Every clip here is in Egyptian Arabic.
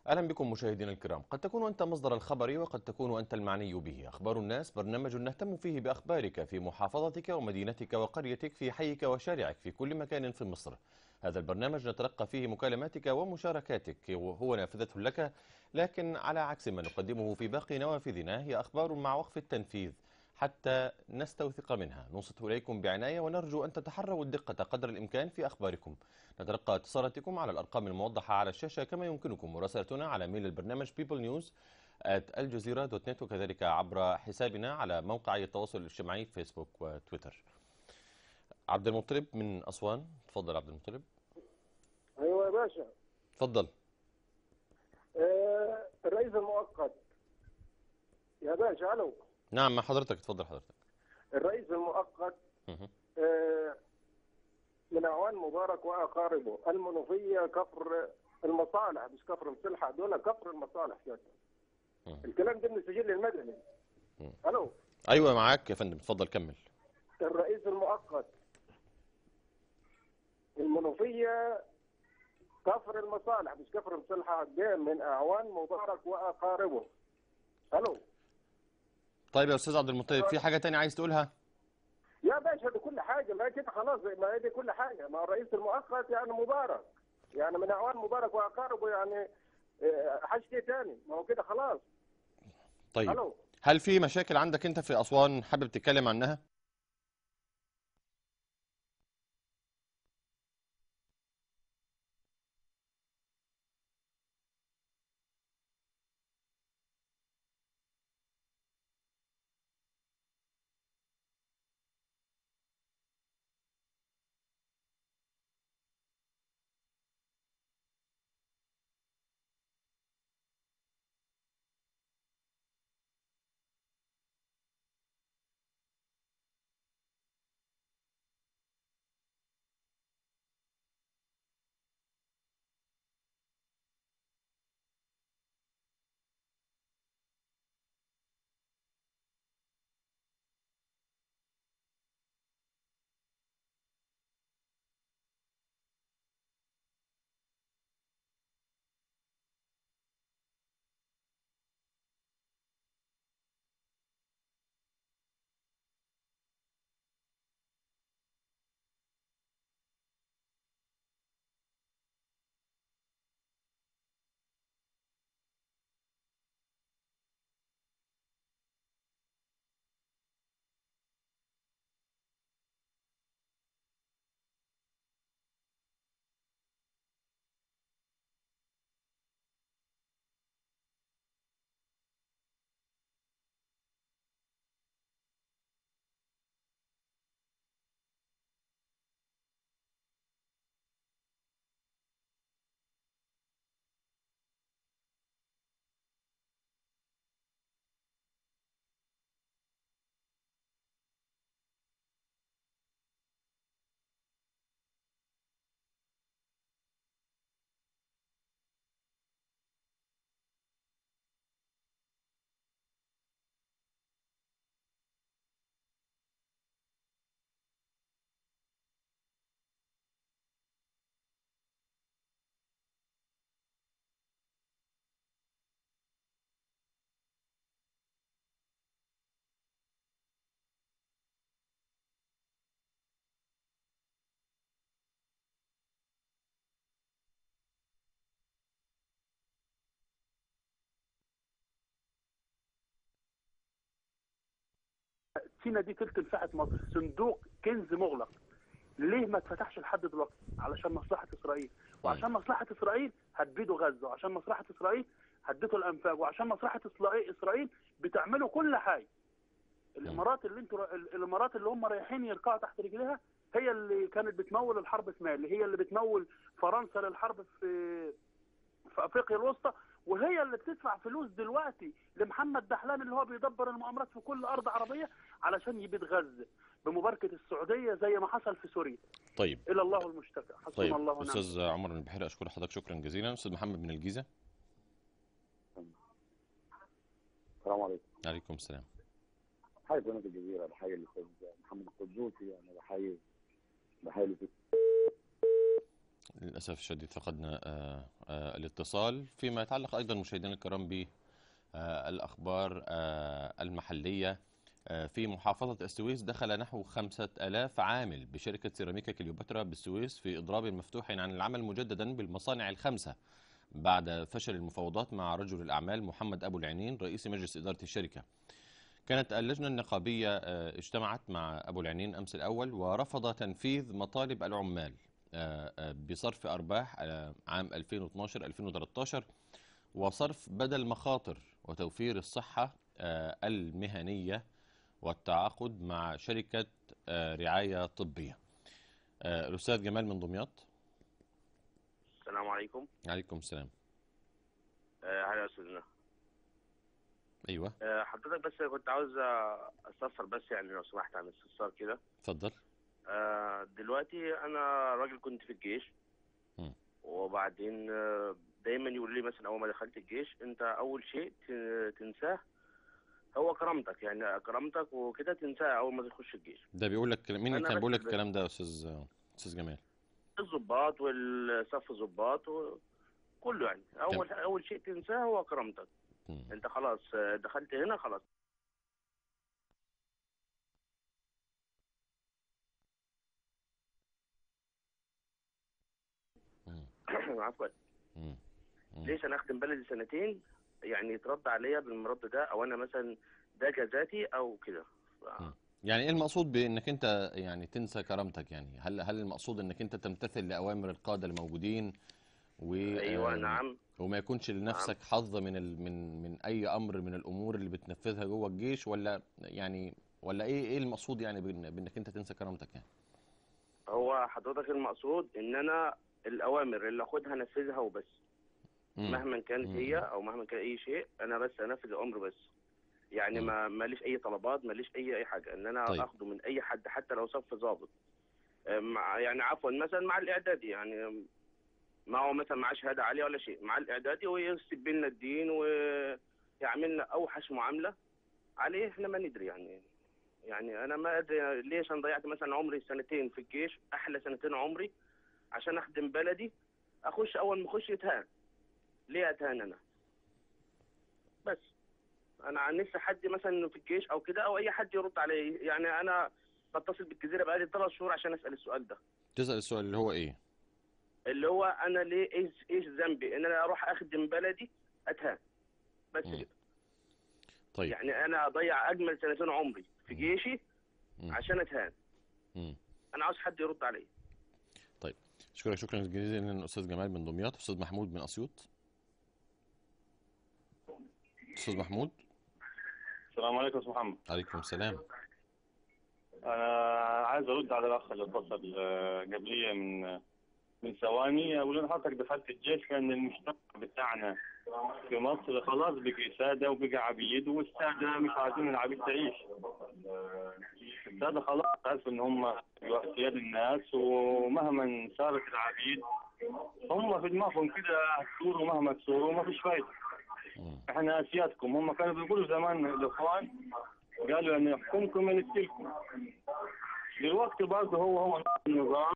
أهلا بكم مشاهدينا الكرام قد تكون أنت مصدر الخبر وقد تكون أنت المعني به أخبار الناس برنامج نهتم فيه بأخبارك في محافظتك ومدينتك وقريتك في حيك وشارعك في كل مكان في مصر هذا البرنامج نتلقى فيه مكالماتك ومشاركاتك وهو نافذة لك لكن على عكس ما نقدمه في باقي نوافذنا هي أخبار مع وقف التنفيذ حتى نستوثق منها نوصل إليكم بعناية ونرجو أن تتحروا الدقة قدر الإمكان في أخباركم نتلقى اتصالاتكم على الأرقام الموضحة على الشاشة كما يمكنكم مراسلتنا على ميل البرنامج people news at الجزيرة دوت نت وكذلك عبر حسابنا على موقعي التواصل الاجتماعي فيسبوك وتويتر عبد المطلب من أسوان تفضل عبد المطلب ايوه يا باشا تفضل آه الرئيس المؤقت يا باشا الو نعم مع حضرتك تفضل حضرتك الرئيس المؤقت مهم. آه من اعوان مبارك واقاربه المنوفيه كفر المصالح مش كفر مصلحه دول كفر المصالح كده مم. الكلام ده من السجل المدني مم. الو أيوة معاك يا فندم تفضل كمل الرئيس المؤقت المنوفيه كفر المصالح مش كفر مصلحه ده من اعوان مبارك واقاربه الو طيب يا أستاذ عبد المطلب في حاجة تانية عايز تقولها يا باشا دي كل حاجه ما هي كده خلاص ما هي دي كل حاجه ما الرئيس المؤقت يعني مبارك يعني من اعوان مبارك واقاربه يعني آه، حاجه ايه تاني ما هو كده خلاص طيب الو هل في مشاكل عندك أنت في أسوان حابب تتكلم عنها سينا دي تلت مساحه مصر صندوق كنز مغلق ليه ما اتفتحش لحد دلوقتي علشان مصلحه اسرائيل وعشان مصلحه اسرائيل هتبيدوا غزه وعشان مصلحه اسرائيل هديتوا الانفاق وعشان مصلحه إسرائيل- اسرائيل بتعملوا كل حاجه الامارات اللي انتوا الامارات اللي هم رايحين يركعوا تحت رجليها هي اللي كانت بتمول الحرب في مالي هي اللي بتمول فرنسا للحرب في في افريقيا الوسطى وهي اللي بتدفع فلوس دلوقتي لمحمد دحلان اللي هو بيدبر المؤامرات في كل ارض عربيه علشان يبيد غزه بمباركه السعوديه زي ما حصل في سوريا طيب الى الله المشتكى حسبنا طيب الله ونعم استاذ عمر بن البحيري اشكر حضرتك شكرا جزيلا استاذ محمد من الجيزه السلام عليكم عليكم السلام بحيي قناة الجزيرة بحيي الأستاذ محمد القدوسي أنا بحيي بحيي الأستاذ للأسف الشديد فقدنا آه، آه، الاتصال فيما يتعلق أيضا مشاهدينا الكرام بالأخبار المحلية آه، في محافظة السويس دخل نحو خمسة ألاف عامل بشركة سيراميكا كليوباترا بالسويس في إضراب مفتوح عن العمل مجددا بالمصانع الخمسة بعد فشل المفاوضات مع رجل الأعمال محمد أبو العينين رئيس مجلس إدارة الشركة كانت اللجنة النقابية آه، اجتمعت مع أبو العينين أمس الأول ورفض تنفيذ مطالب العمال آه، آه، بصرف أرباح آه، عام 2012-2013 وصرف بدل مخاطر وتوفير الصحة آه، المهنية والتعاقد مع شركة آه، رعاية طبية آه، الأستاذ جمال من دمياط السلام عليكم عليكم السلام آه، هلا يا استاذنا أيوة آه، حضرتك بس كنت عاوز آه، استفسر بس يعني لو سمحت عن استفسار كده اتفضل آه، دلوقتي انا راجل كنت في الجيش مم. وبعدين آه، دايما يقول لي مثلا اول ما دخلت الجيش انت اول شيء ت- تنساه هو كرامتك يعني كرامتك وكده تنساها اول ما تخش الجيش ده بيقول لك مين اللي أنا كان بيقول لك بس- الكلام ده يا أستاذ أستاذ جمال الضباط والصف ضباط وكله يعني اول اول شيء تنساه هو كرامتك مم. انت خلاص آه، دخلت هنا خلاص مم. عفوا مم. مم. ليش انا اخدم بلدي سنتين يعني يترد عليا بالمرد ده او انا مثلا ده جزاتي او كده ف- مم. يعني ايه المقصود بانك انت يعني تنسى كرامتك يعني هل هل المقصود انك انت تمتثل لاوامر القاده الموجودين و ايوه آه، نعم وما يكونش لنفسك حظ من ال... من من اي امر من الامور اللي بتنفذها جوه الجيش ولا يعني ولا ايه ايه المقصود يعني بإن... بانك انت تنسى كرامتك يعني هو حضرتك المقصود ان انا الاوامر اللي اخدها انفذها وبس مم. مهما كانت مم. هي او مهما كان اي شيء انا بس انفذ الامر بس يعني مم. ما ماليش اي طلبات ماليش اي اي حاجه ان انا طيب. اخده من اي حد حتى لو صف ضابط آه، مع يعني عفوا مثلا مع الاعدادي يعني ما هو مثلا معاه شهاده عاليه ولا شيء مع الاعدادي ويسب لنا الدين ويعملنا اوحش معامله عليه احنا ما ندري يعني يعني انا ما ادري ليش انا ضيعت مثلا عمري سنتين في الجيش احلى سنتين عمري عشان اخدم بلدي اخش اول ما اخش يتهان ليه اتهان انا بس انا عن نفسي حد مثلا في الجيش او كده او اي حد يرد علي يعني انا بتصل بالجزيره بقالي ثلاث شهور عشان اسال السؤال ده تسال السؤال اللي هو ايه اللي هو انا ليه ايش ايش ذنبي ان انا اروح اخدم بلدي اتهان بس مم. كده طيب يعني انا اضيع اجمل سنتين عمري في مم. جيشي مم. عشان اتهان مم. انا عاوز حد يرد علي شكرا شكرا جزيلا الاستاذ جمال من دمياط استاذ محمود من اسيوط استاذ محمود السلام عليكم استاذ محمد عليكم السلام انا عايز ارد على الاخ اللي اتصل آه، قبليه من من ثواني اقول له حضرتك دخلت الجيش كان المجتمع بتاعنا في مصر خلاص بقي ساده وبقى عبيد والساده مش عايزين العبيد تعيش الساده خلاص عرفوا ان هم سياد الناس ومهما صارت العبيد هم في دماغهم كده تثوروا مهما تثوروا ما فيش فايده مم. احنا اسيادكم هم كانوا بيقولوا زمان الاخوان قالوا ان يحكمكم من يقتلكم دلوقتي برضه هو هو نفس النظام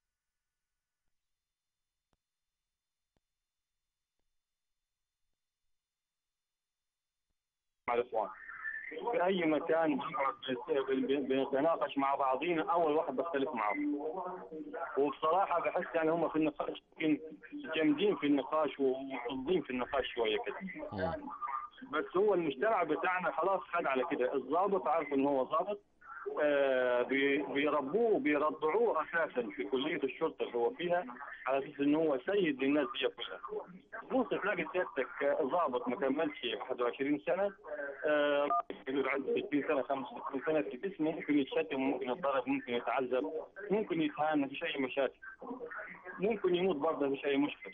مع الاخوان في اي مكان بنقعد بنتناقش مع بعضينا اول واحد بختلف معه وبصراحه بحس يعني هم في النقاش يمكن جامدين في النقاش ومحظين في النقاش شويه كده مم. بس هو المجتمع بتاعنا خلاص خد على كده الضابط عارف ان هو ضابط آه بي- بيربوه بيرضعوه اساسا في كليه الشرطه اللي هو فيها على اساس ان هو سيد للناس دي كلها. بص تلاقي سيادتك آه، ضابط ما كملش 21 سنه آه يقول عنده 60 سنه 65 سنه في جسمه ممكن يتشتم ممكن يتضرب ممكن يتعذب ممكن يتهان ما فيش اي مشاكل. ممكن يموت برضه ما فيش اي مشكله.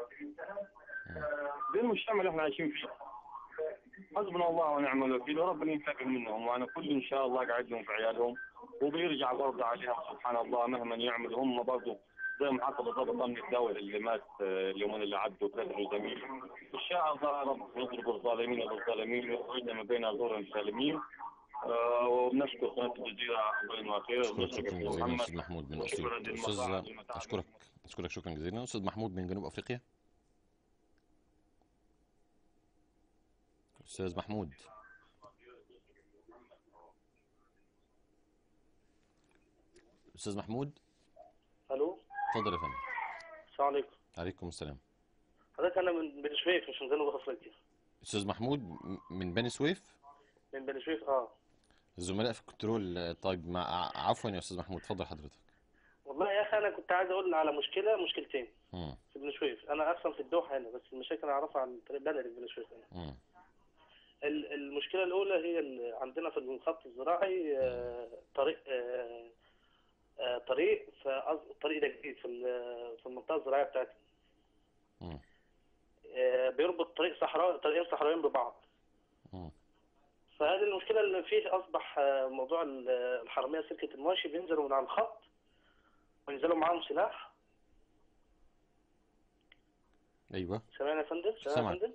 ده المجتمع اللي احنا عايشين فيه. حسبنا الله ونعم الوكيل وربنا ينتقم منهم وانا كل ان شاء الله قاعد لهم في عيالهم وبيرجع برضه عليهم سبحان الله مهما يعملوا هم برضه زي ما حصل ضابط امن الدوله اللي مات آه، اليومين اللي عدوا ثلاثة زميل ان شاء الله رب يضرب الظالمين بالظالمين ويخرجنا من بين ظهور سالمين آه، وبنشكر قناه الجزيره الله ينوى خير شكرا ونشكر شكرا أستاذ جزيلا محمد استاذ محمود من وشكراً اسيوط للمساعدة استاذ والمتابعة. اشكرك أشكرك شكرا جزيلا أستاذ محمود من جنوب أفريقيا أستاذ محمود أستاذ محمود الو تفضل يا فندم السلام عليكم عليكم السلام حضرتك انا من بني سويف مش من جنوب افريقيا أستاذ محمود م- من بني سويف من بني سويف اه الزملاء في الكنترول آه، طيب مع عفوا يا أستاذ محمود تفضل حضرتك والله يا اخي انا كنت عايز اقول على مشكله مشكلتين مم. في بني سويف انا اصلا في الدوحه هنا بس المشاكل اعرفها عن طريق بلدي في بني سويف هنا مم. ال- المشكله الاولى هي ال- عندنا في الخط الزراعي آه، طريق آه، آه، طريق فأص- الطريق ده جديد في ال- في المنطقه الزراعيه بتاعتنا مم. آه، بيربط طريق صحراء طريقين صحراويين ببعض مم. فهذه المشكلة اللي فيه أصبح آه، موضوع ال- الحرامية سلكة المواشي بينزلوا من على الخط وينزلوا معاهم سلاح أيوه سامعني يا فندم؟ سامعني سامعك. يا فندم؟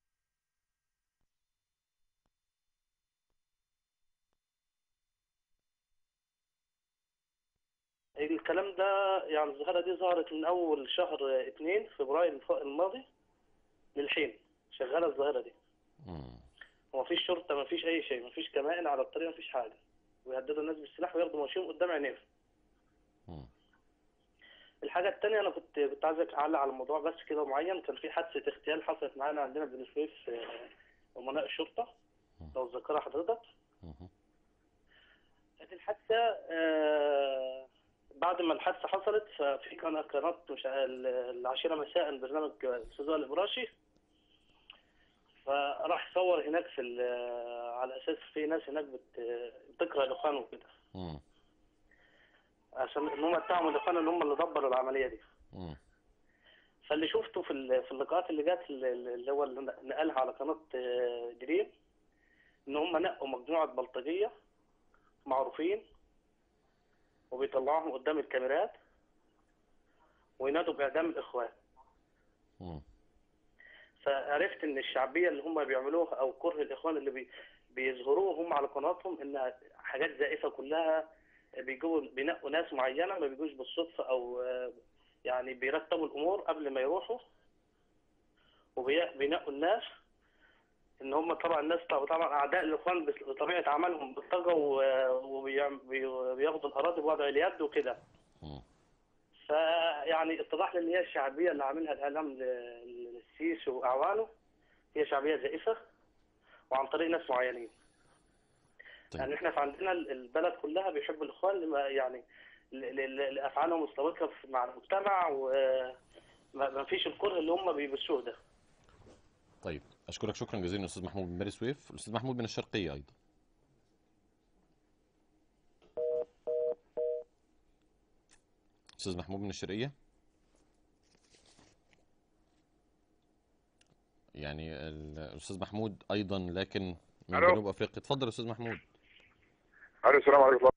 الكلام ده يعني الظاهرة دي ظهرت من أول شهر اتنين فبراير الف- الماضي للحين شغالة الظاهرة دي مم. ومفيش شرطة مفيش أي شيء مفيش كمائن على الطريق مفيش حاجة ويهددوا الناس بالسلاح وياخدوا مواشيهم قدام عينيهم مم. الحاجة التانية أنا كنت كنت عايز أعلق على موضوع بس كده معين كان في حادثة اغتيال حصلت معانا عندنا في بني سويف آه، أمناء الشرطة لو تذكرها حضرتك مم. هذه الحادثة آه، بعد ما الحادثة حصلت ففي كان قناة مش ال- العاشرة مساء برنامج الأستاذ وائل الإبراشي فراح صور هناك في ال- على أساس في ناس هناك بت- بتكره الإخوان وكده مم. عشان إن هم اتهموا الإخوان إن هم اللي دبروا العملية دي مم. فاللي شفته في ال- في اللقاءات اللي جت اللي اللي هو اللي نقلها على قناة آه، دريم إن هم نقوا مجموعة بلطجية معروفين وبيطلعوهم قدام الكاميرات وينادوا بإعدام الإخوان مم. فعرفت إن الشعبية اللي هم بيعملوها أو كره الإخوان اللي بي بيظهروه هم على قناتهم إنها حاجات زائفة كلها بيجوا بينقوا ناس معينة ما بيجوش بالصدفة أو آه، يعني بيرتبوا الأمور قبل ما يروحوا وبينقوا الناس ان هم طبعا الناس طبعا اعداء الاخوان بس- بطبيعه عملهم بيطغوا وبياخدوا الاراضي بوضع اليد وكده مم. فيعني اتضح لي ان هي الشعبيه اللي عاملها الاعلام ل- للسيسي واعوانه هي شعبيه زائفه وعن طريق ناس معينين طيب. يعني احنا في عندنا ال- البلد كلها بيحبوا الاخوان لما يعني ل- ل- لافعالهم مستوطنه في- مع المجتمع وما ما فيش الكره اللي هم بيبثوه ده طيب أشكرك شكرا جزيلا أستاذ محمود من بني سويف الأستاذ محمود من الشرقية أيضا أستاذ محمود من الشرقية يعني ال- الأستاذ محمود أيضا لكن من ألو. جنوب أفريقيا تفضل يا أستاذ محمود الو السلام عليكم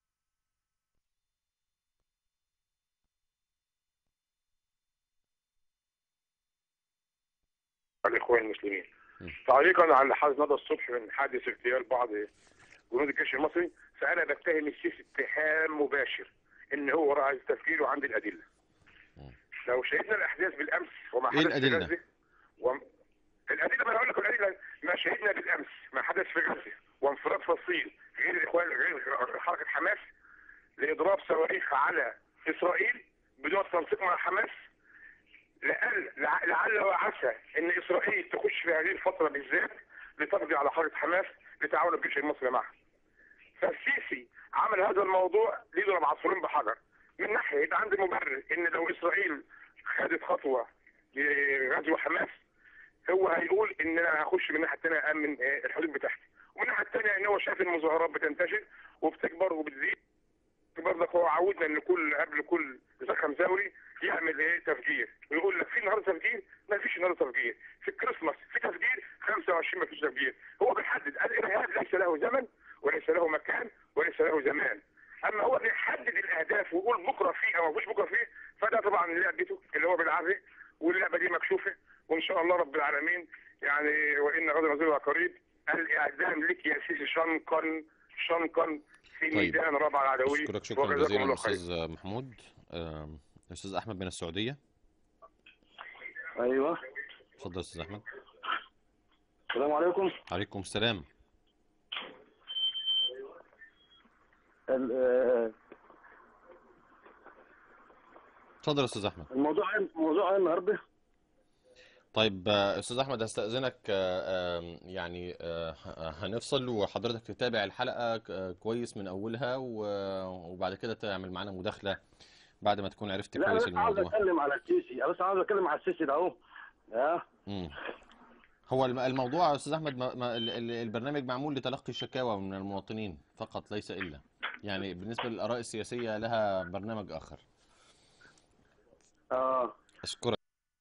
الاخوان المسلمين م. تعليقا على اللي حدث ندى الصبح من حادث اغتيال بعض جنود الجيش المصري فانا بتهم السيسي اتهام مباشر ان هو وراء هذا التفكير وعند الادله م. لو شاهدنا الاحداث بالامس وما إيه حدث الأدلة؟ في غزه وم... الادله ما انا اقول لك الادله ما شاهدنا بالامس ما حدث في غزه وانفراد فصيل غير الاخوان غير حركه حماس لاضراب صواريخ على اسرائيل بدون تنسيق مع حماس لعل لع- لعل وعسى ان اسرائيل تخش في هذه الفتره بالذات لتقضي على حركه حماس لتعاون الجيش المصري معها. فالسيسي عمل هذا الموضوع ليضرب عصفورين بحجر. من ناحيه يبقى عندي مبرر ان لو اسرائيل خدت خطوه لغزو حماس هو هيقول ان انا هخش من الناحيه الثانيه امن آه، الحدود بتاعتي. ومن الناحيه الثانيه ان هو شايف المظاهرات بتنتشر وبتكبر وبتزيد برضك هو عودنا ان كل قبل كل زخم ثوري يعمل ايه تفجير ويقول لك في النهارده تفجير ما فيش النهارده تفجير في الكريسماس في تفجير 25 ما فيش تفجير هو بيحدد الارهاب ليس له زمن وليس له مكان وليس له زمان اما هو بيحدد الاهداف ويقول بكره فيه او مفيش بكره فيه فده طبعا لعبته اللي هو بالعافيه واللعبه دي مكشوفه وان شاء الله رب العالمين يعني وان غدا نزول قريب الاعدام لك يا سيسي شنقا شنقا في طيب. ميدان رابع العدوي أشكرك شكرا وجزاكم جزيلا الله خير. أستاذ محمود آم، الاستاذ احمد من السعوديه ايوه اتفضل يا استاذ احمد السلام عليكم عليكم السلام ال- آه، اتفضل يا استاذ احمد الموضوع موضوع ايه النهارده طيب آه، استاذ احمد هستأذنك آه، آم، يعني آه، ه- هنفصل وحضرتك تتابع الحلقة ك- آه، كويس من اولها و- وبعد كده تعمل معانا مداخلة بعد ما تكون عرفت لا انا كويس بس عاوز الموضوع اتكلم على السيسي انا بس عاوز اتكلم على السيسي ده اهو ها مم. هو الم- الموضوع يا استاذ احمد ما ما ال- ال- البرنامج معمول لتلقي الشكاوى من المواطنين فقط ليس الا يعني بالنسبة للآراء السياسية لها برنامج آخر اه أشكرك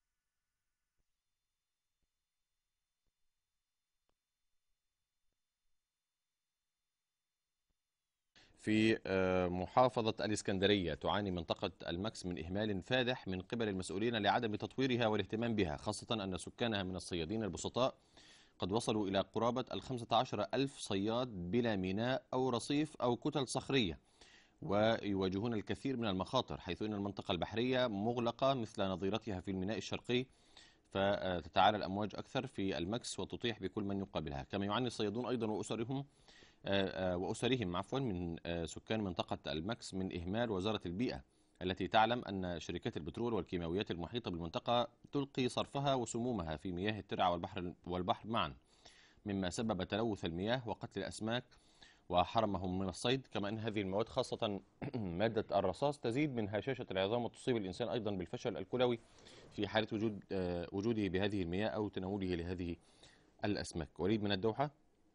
في آه، محافظة الإسكندرية تعاني منطقة المكس من إهمال فادح من قبل المسؤولين لعدم تطويرها والاهتمام بها خاصة أن سكانها من الصيادين البسطاء قد وصلوا إلى قرابة الخمسة عشر ألف صياد بلا ميناء أو رصيف أو كتل صخرية ويواجهون الكثير من المخاطر حيث أن المنطقة البحرية مغلقة مثل نظيرتها في الميناء الشرقي فتتعالى الأمواج أكثر في المكس وتطيح بكل من يقابلها كما يعاني الصيادون أيضا وأسرهم آه، آه، وأسرهم عفوا من آه، سكان منطقة المكس من إهمال وزارة البيئة التي تعلم أن شركات البترول والكيماويات المحيطة بالمنطقة تلقي صرفها وسمومها في مياه الترع والبحر والبحر معا مما سبب تلوث المياه وقتل الأسماك وحرمهم من الصيد كما أن هذه المواد خاصة مادة الرصاص تزيد من هشاشة العظام وتصيب الإنسان أيضا بالفشل الكلوي في حالة وجود آه، وجوده بهذه المياه أو تناوله لهذه الأسماك وليد من الدوحة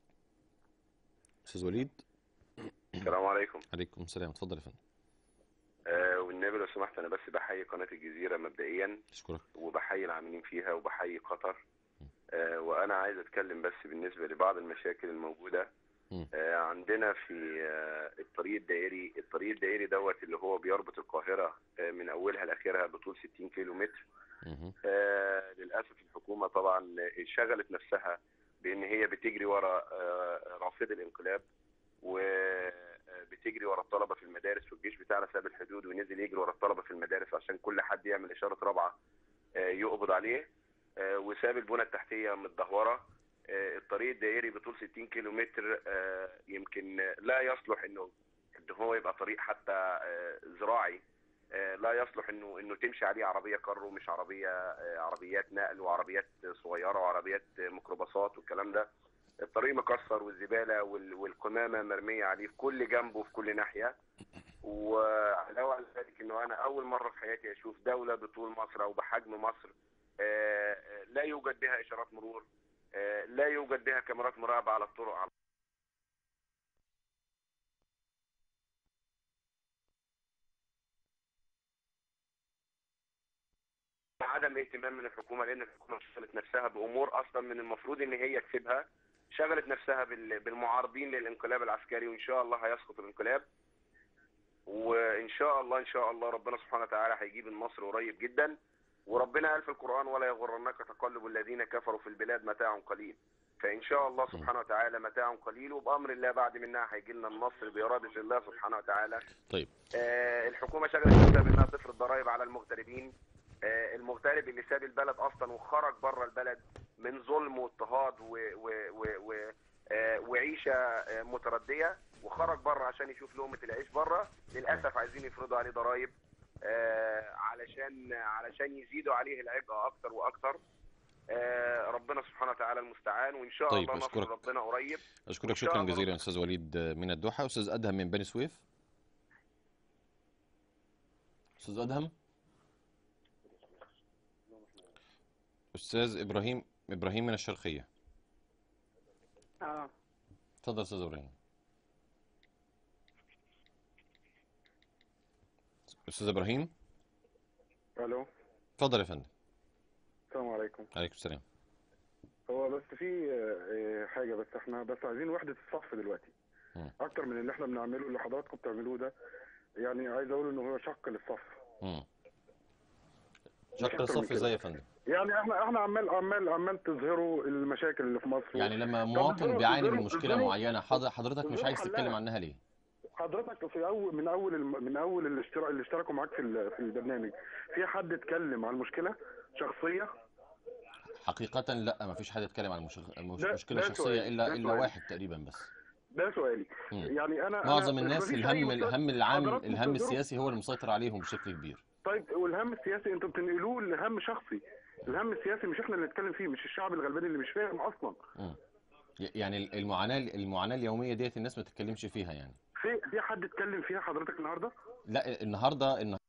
أستاذ وليد السلام عليكم عليكم السلام اتفضل يا فندم آه والنبي لو سمحت انا بس بحيي قناه الجزيره مبدئيا أشكرك وبحيي العاملين فيها وبحيي قطر آه وانا عايز اتكلم بس بالنسبه لبعض المشاكل الموجوده مم. آه عندنا في آه الطريق الدائري الطريق الدائري دوت اللي هو بيربط القاهره آه من اولها لاخرها بطول 60 كيلو متر مهم. آه للاسف الحكومه طبعا شغلت نفسها بان هي بتجري ورا آه رافض الانقلاب وبتجري ورا الطلبه في المدارس والجيش بتاعنا ساب الحدود ونزل يجري ورا الطلبه في المدارس عشان كل حد يعمل اشاره رابعه آه يقبض عليه آه وساب البنى التحتيه متدهوره آه الطريق الدائري بطول 60 كيلو متر آه يمكن لا يصلح انه ان هو يبقى طريق حتى آه زراعي آه، لا يصلح انه انه تمشي عليه عربيه كارو مش عربيه آه، عربيات نقل وعربيات صغيره وعربيات آه، ميكروباصات والكلام ده الطريق مكسر والزباله وال- والقمامه مرميه عليه في كل جنب وفي كل ناحيه وعلاوه على ذلك انه انا اول مره في حياتي اشوف دوله بطول مصر او بحجم مصر آه، آه، لا يوجد بها اشارات مرور آه، لا يوجد بها كاميرات مراقبه على الطرق على عدم اهتمام من الحكومه لان الحكومه شغلت نفسها بامور اصلا من المفروض ان هي تسيبها شغلت نفسها بال- بالمعارضين للانقلاب العسكري وان شاء الله هيسقط الانقلاب وان شاء الله ان شاء الله ربنا سبحانه وتعالى هيجيب النصر قريب جدا وربنا قال في القران ولا يغرنك تقلب الذين كفروا في البلاد متاع قليل فان شاء الله سبحانه وتعالى متاع قليل وبامر الله بعد منها هيجي لنا النصر باراده الله سبحانه وتعالى طيب آه، الحكومه شغلت نفسها بانها تفرض ضرائب على المغتربين آه، المغترب اللي ساب البلد اصلا وخرج بره البلد من ظلم واضطهاد و و و و آه، وعيشه آه، مترديه وخرج بره عشان يشوف لقمه العيش بره للاسف عايزين يفرضوا عليه ضرائب آه، علشان علشان يزيدوا عليه العبء اكتر واكتر آه، ربنا سبحانه وتعالى المستعان وان شاء طيب، الله نصر أشكرك. ربنا قريب أشكرك إن شاء شكرا الله جزيلا أستاذ وليد من الدوحة أستاذ أدهم من بني سويف أستاذ أدهم أستاذ إبراهيم إبراهيم من الشرقية اه اتفضل أستاذ إبراهيم أستاذ إبراهيم الو اتفضل يا فندم السلام عليكم عليكم السلام هو بس في آه، حاجه بس احنا بس عايزين وحده الصف دلوقتي مم. اكتر من اللي احنا بنعمله اللي حضراتكم بتعملوه ده يعني عايز اقول انه هو شق للصف مم. أكتر شق من الصف كده. ازاي يا فندم يعني احنا احنا عمال عمال عمال تظهروا المشاكل اللي في مصر يعني لما طب مواطن ازاي- بيعاني من ازاي- مشكلة ازاي- معينة حض- حضرتك مش ازاي عايز تتكلم حلها؟ عنها ليه حضرتك في اول من اول الم- من اول اللي اشترك اللي اشتركوا معاك في ال- في البرنامج في حد اتكلم عن المشكله شخصيه حقيقة لا ما فيش حد يتكلم عن مش... مش... ده- مشكلة ده شخصية سؤال، إلا ده إلا سؤال. واحد تقريبا بس ده سؤالي مم. يعني انا معظم أنا الناس مفيش أي الهم مشكلة. الهم العام حضراتكم الهم بتنظروا- السياسي هو المسيطر عليهم بشكل كبير طيب والهم السياسي انتوا بتنقلوه لهم شخصي الهم السياسي مش احنا اللي نتكلم فيه مش الشعب الغلبان اللي مش فاهم اصلا مم. ي- يعني المعاناة المعاناة اليومية ديت الناس ما تتكلمش فيها يعني في في حد اتكلم فيها حضرتك النهارده لا النهارده النهارده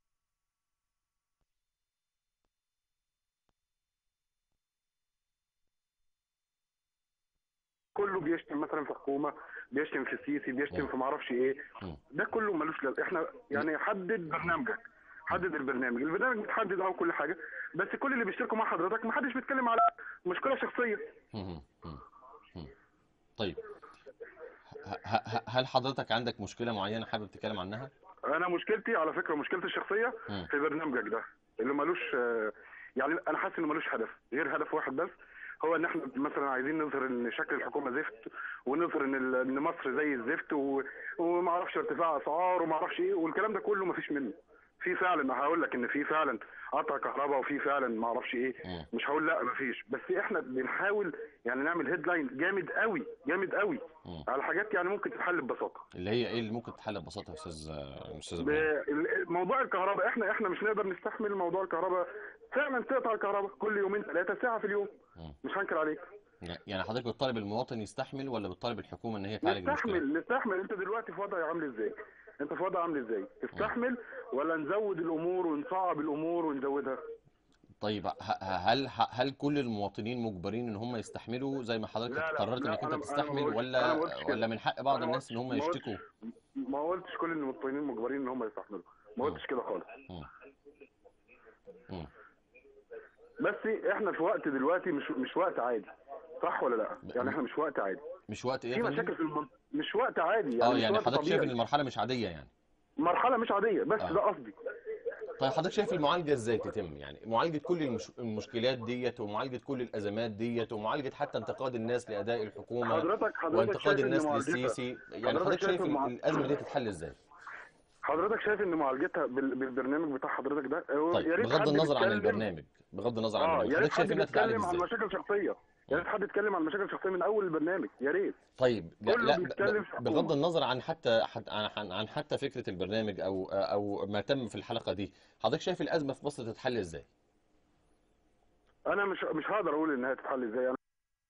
كله بيشتم مثلا في حكومه بيشتم في السيسي بيشتم مم. في معرفش ايه مم. ده كله ملوش لازمه احنا يعني حدد برنامجك حدد البرنامج البرنامج متحدد او كل حاجه بس كل اللي بيشتركوا مع حضرتك ما حدش بيتكلم على مشكله شخصيه مم. مم. مم. طيب ه- ه- هل حضرتك عندك مشكلة معينة حابب تتكلم عنها؟ انا مشكلتي على فكره مشكلتي الشخصيه مم. في برنامجك ده اللي ملوش آه، يعني انا حاسس انه ملوش هدف غير هدف واحد بس هو ان احنا مثلا عايزين نظهر ان شكل الحكومه زفت ونظهر ان ال- ان مصر زي الزفت و- وما اعرفش ارتفاع اسعار وما اعرفش ايه والكلام ده كله ما فيش منه في فعلا هقول لك ان في فعلا قطع كهرباء وفي فعلا ما اعرفش ايه مم. مش هقول لا ما فيش بس احنا بنحاول يعني نعمل هيدلاين جامد قوي جامد قوي مم. على حاجات يعني ممكن تتحل ببساطه اللي هي ايه اللي ممكن تتحل ببساطة يا استاذ استاذ ابراهيم؟ ب- موضوع الكهرباء احنا احنا مش نقدر نستحمل موضوع الكهرباء فعلا تقطع الكهرباء كل يومين ثلاثه ساعه في اليوم مم. مش هنكر عليك يعني حضرتك بتطالب المواطن يستحمل ولا بتطالب الحكومة ان هي تعالج المشكلة؟ نستحمل نستحمل انت دلوقتي في وضع عامل ازاي انت في وضع عامل ازاي تستحمل ولا نزود الامور ونصعب الامور ونزودها طيب ه- ه- هل ه- هل كل المواطنين مجبرين ان هم يستحملوا زي ما حضرتك لا، لا، قررت لا، انك أنا- انت أنا ما تستحمل قلتش- ولا أنا ما قلتش كده. ولا من حق بعض أنا ما الناس ان هم قلتش- ما قلتش- يشتكوا؟ ما قلتش كل المواطنين مجبرين ان هم يستحملوا ما قلتش كده خالص مم. مم. بس احنا في وقت دلوقتي مش مش وقت عادي صح ولا لا يعني احنا مش وقت عادي مش وقت ايه في يا فندم؟ مشاكل في المنطقه مش وقت عادي يعني اه مش يعني وقت حضرتك شايف طبيعي. ان المرحلة مش عادية يعني مرحله مش عاديه بس آه. ده قصدي طيب حضرتك شايف المعالجة ازاي تتم يعني معالجة كل المش... المشكلات ديت ومعالجة كل الازمات ديت ومعالجة حتى انتقاد الناس لاداء الحكومة حضرتك حضرتك وانتقاد شايف ان الناس معالجتها للسيسي يعني حضرتك حضرتك شايف شايف المع- الازمة دي تتحل ازاي؟ حضرتك شايف ان معالجتها بال- بالبرنامج بتاع حضرتك ده هو طيب يا ريت بغض حد النظر عن بيتكلم- البرنامج بغض النظر عن اه البرنامج يا ريت حضرتك شايف حد انها تتعالج بيتكلم عن ازاي؟ مشاكل شخصيه يا ريت حد يتكلم عن مشاكل شخصيه من اول البرنامج يا ريت طيب لا, كله لا بيتكلم ب- في بغض حكومة. النظر عن حتى حت- عن عن حتى فكرة البرنامج او او ما تم في الحلقة دي حضرتك شايف الازمة في مصر تتحل ازاي؟ انا مش مش هقدر اقول انها تتحل ازاي انا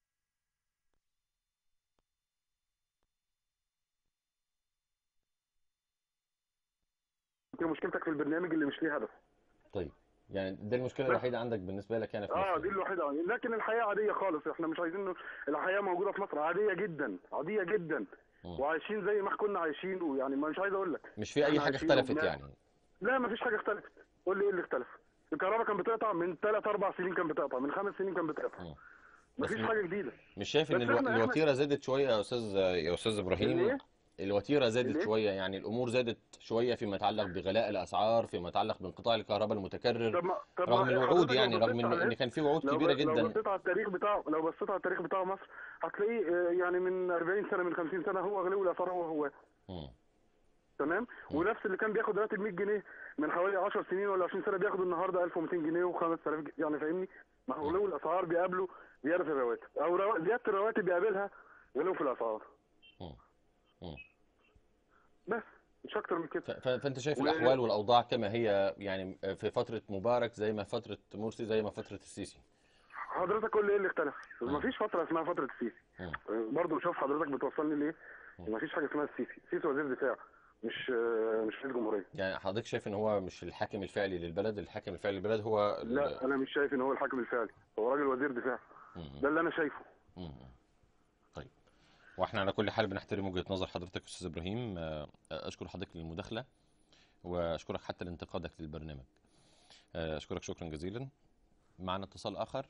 انت مشكلتك في البرنامج اللي مش ليه هدف طيب يعني ده المشكلة بس- الوحيدة عندك بالنسبة لك يعني في اه مصر دي الوحيده لكن الحياه عاديه خالص احنا مش عايزين الحياه موجوده في مصر عاديه جدا عاديه جدا مم. وعايشين زي ما كنا عايشين ويعني مش عايز اقول لك مش في اي احنا حاجة عايشين اختلفت وبناكل. يعني لا مفيش حاجه اختلفت قول لي ايه اللي اختلف الكهرباء كانت بتقطع من ثلاث اربع سنين كانت بتقطع من خمس سنين كانت بتقطع مم. مفيش بس م- حاجه جديده مش شايف ان بس الو... احنا- احنا- الوتيرة زادت شوية يا استاذ يا استاذ ابراهيم الإيه؟ الوتيرة زادت الإيه؟ شوية يعني الامور زادت شوية فيما يتعلق بغلاء الاسعار فيما يتعلق بانقطاع الكهرباء المتكرر طب ما طب رغم ما الوعود حضرتك يعني لو رغم بصيت ان على ان كان في وعود لو كبيرة ب- لو جدا بصيت على التاريخ بتاع لو بصيت على التاريخ بتاع مصر هتلاقيه آه، يعني من 40 سنه من 50 سنه هو غلو الاسعار هو هو مم. تمام ونفس اللي كان بياخد راتب 100 جنيه من حوالي 10 سنين ولا 20 سنه بياخد النهارده 1200 جنيه و5000 جنيه يعني فاهمني ما هو غلو الاسعار بيقابله زياده في الرواتب او رو... زياده الرواتب بيقابلها غلو في الاسعار مم. مم. بس مش اكتر من ف- كده ف- فانت شايف و- الاحوال والاوضاع كما هي يعني في فتره مبارك زي ما فتره مرسي زي ما فتره السيسي حضرتك قول لي ايه اللي اختلف مم. مفيش فتره اسمها فتره السيسي مم. برضه شوف حضرتك بتوصلني ليه مم. مفيش حاجه اسمها السيسي السيسي وزير دفاع مش آه، مش رئيس جمهوريه يعني حضرتك شايف ان هو مش الحاكم الفعلي للبلد الحاكم الفعلي للبلد هو ال- لا انا مش شايف ان هو الحاكم الفعلي هو راجل وزير دفاع مم. ده اللي انا شايفه مم. طيب واحنا على كل حال بنحترم وجهة نظر حضرتك استاذ ابراهيم آه، اشكر حضرتك للمداخله واشكرك حتى لانتقادك للبرنامج آه، اشكرك شكرا جزيلا معنا اتصال اخر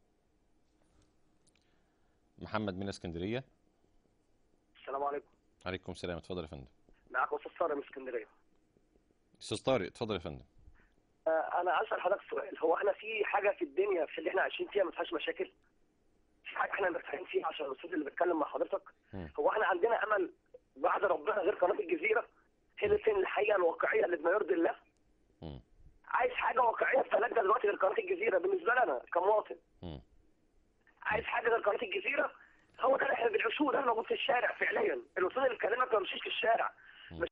محمد من اسكندريه السلام عليكم عليكم السلام اتفضل يا فندم معاك استاذ صارم من اسكندريه استاذ طارق اتفضل يا فندم آه، انا اسال حضرتك سؤال هو احنا في حاجه في الدنيا في اللي احنا عايشين فيها ما فيهاش مشاكل في حاجه احنا مرتاحين فيها عشان الاستاذ اللي بيتكلم مع حضرتك مم. هو احنا عندنا امل بعد ربنا غير قناه الجزيره فين فين الحقيقه الواقعيه اللي بما يرضي الله مم. عايز حاجه واقعيه فلجأ دلوقتي لقناه الجزيره بالنسبه لي انا كمواطن مم. عايز حاجه غير قناه الجزيره هو ده اللي احنا بنعيشوه ده اللي موجود في الشارع فعليا الوصول اللي بتكلمك ما بيمشيش في الشارع مش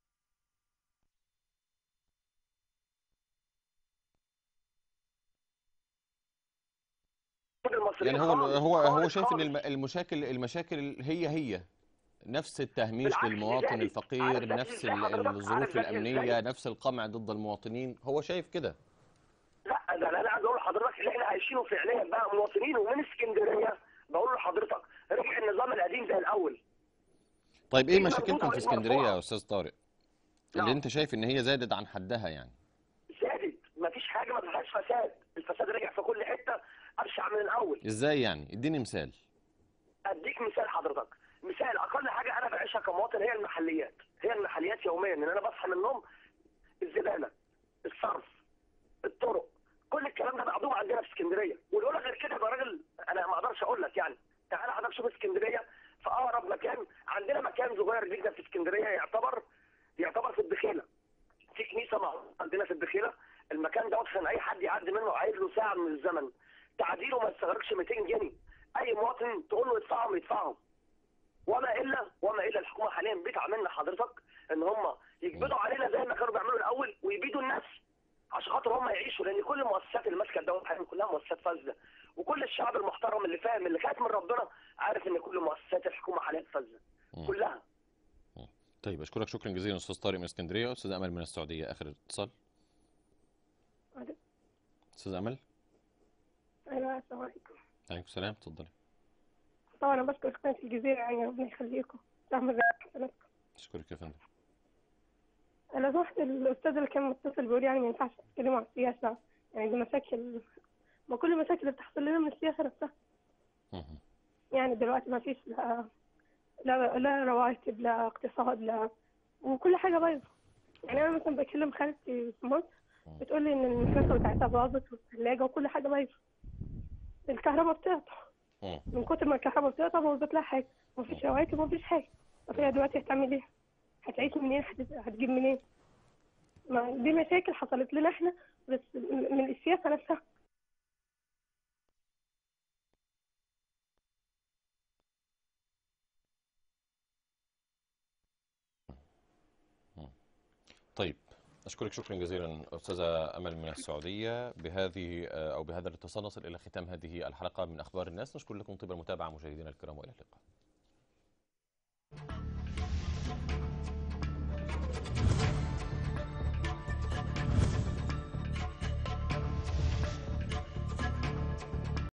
المصريين يعني هو خالص، هو هو خالص، شايف ان خالص. الم- المشاكل المشاكل هي هي نفس التهميش بالعكس، للمواطن لذلك. الفقير عارف ده نفس إزاي ال- حضرتك؟ عارف الظروف ده الامنيه إزاي؟ نفس القمع ضد المواطنين هو شايف كده لا ده انا عايز اقول لحضرتك اللي احنا عايشينه فعليا بقى مواطنين ومن اسكندريه بقول لحضرتك رجع النظام القديم زي الاول طيب ايه في مشاكلكم مردود في عليه اسكندريه مرفوعة. يا استاذ طارق اللي نعم. انت شايف ان هي زادت عن حدها يعني زادت مفيش حاجه ما فيهاش فساد الفساد رجع في كل حته ابشع من الاول ازاي يعني اديني مثال اديك مثال حضرتك مثال اقل حاجه انا بعيشها كمواطن هي المحليات هي المحليات يوميا ان انا بصحى من النوم الزباله الصرف الطرق كل الكلام ده معدوم عندنا في اسكندريه واللي غير كده يبقى راجل انا ما اقدرش اقول لك يعني تعالى حضرتك شوف اسكندريه في اقرب مكان عندنا مكان صغير جدا في اسكندريه يعتبر يعتبر في الدخيله في كنيسه معروفه عندنا في الدخيله المكان دوت عشان اي حد يعدي منه عايز له ساعه من الزمن تعديله ما يستغرقش 200 جنيه اي مواطن تقول له يدفعهم يدفعهم وما الا وما الا الحكومه حاليا بتعملنا حضرتك ان هم يقبضوا علينا زي ما كانوا بيعملوا الاول ويبيدوا الناس عشان خاطر هم يعيشوا لان كل المؤسسات اللي ماسكه الدوله حاليا كلها مؤسسات فاسده وكل الشعب المحترم اللي فاهم اللي خايف من ربنا عارف ان كل مؤسسات الحكومه حاليا فاسده مم. كلها طيب اشكرك شكرا جزيلا استاذ طارق من اسكندريه استاذ امل من السعوديه اخر اتصال ألو. استاذ امل أيوة السلام عليكم عليكم السلام اتفضلي طبعا أنا بشكر قناة الجزيرة يعني ربنا يخليكم تعمل زي حسناتكم اشكرك يا فندم أنا سمحت الأستاذ اللي كان متصل بيقول يعني ما ينفعش تتكلموا عن السياسة يعني دي مشاكل ما كل المشاكل اللي بتحصل لنا من السياسة نفسها مهم. يعني دلوقتي ما فيش لا لا, لا رواتب لا اقتصاد لا وكل حاجة بايظة يعني أنا مثلا بكلم خالتي في مصر بتقول لي إن المكنسة بتاعتها باظت والثلاجة وكل حاجة بايظة الكهرباء بتقطع مم. من كتر ما الكهرباء بتقطع بوظت لها حاجة مفيش رواتب ومفيش حاجة طب هي دلوقتي هتعمل ايه؟ هتعيش منين؟ هت- هتجيب منين؟ ما دي مشاكل حصلت لنا احنا بس م- من السياسة نفسها طيب أشكرك شكرا جزيلا أستاذة أمل من السعودية بهذه أو بهذا الاتصال نصل إلى ختام هذه الحلقة من أخبار الناس نشكر لكم طيب المتابعة مشاهدينا الكرام وإلى اللقاء